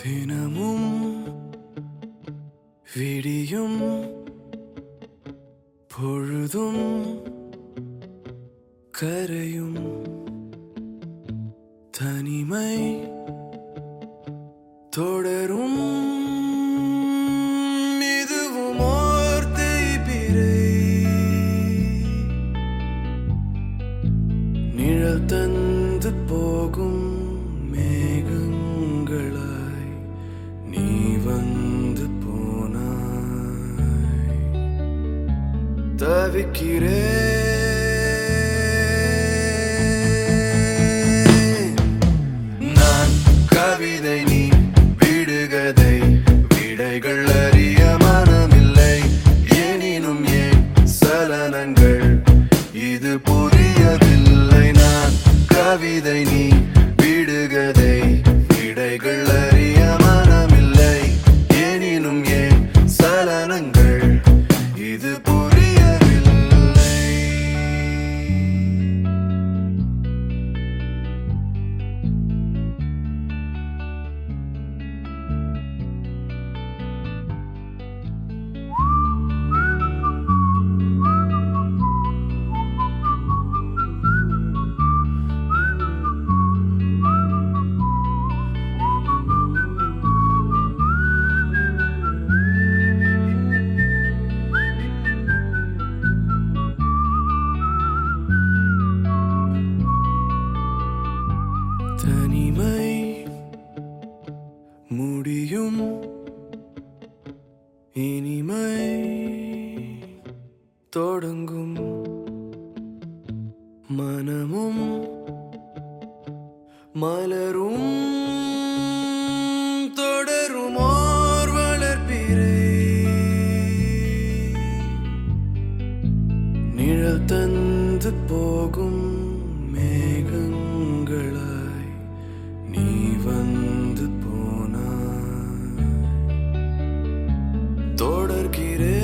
தினமும் விடியும் பொழுதும் கரையும் தனிமை தொடரும் இதுவும் ஓர் தேய்பிறை நிழல் தந்து போகும் மேகங்களாய் நீ வந்து போனாய் தவிக்கிறேன் நான் கவிதை நீ விடுகதை விடைகள் அறிய மனமில்லை எனினும் ஏன் சலனங்கள் இது புரியவில்லை நான் கவிதை நீ விடுகதை விடைகள் அறிய மனமில்லை எனினும் ஏன் சலனங்கள் இது புரியவில்லை தனிமை முடியும் இனிமை தொடங்கும் மனமும் மலரும் தொடரும் ஓர் வளர்ப்பிறை நிழல் தந்து போகும் மேகங்களாய் நீ வந்து போனாய் தொடர்கிறேன்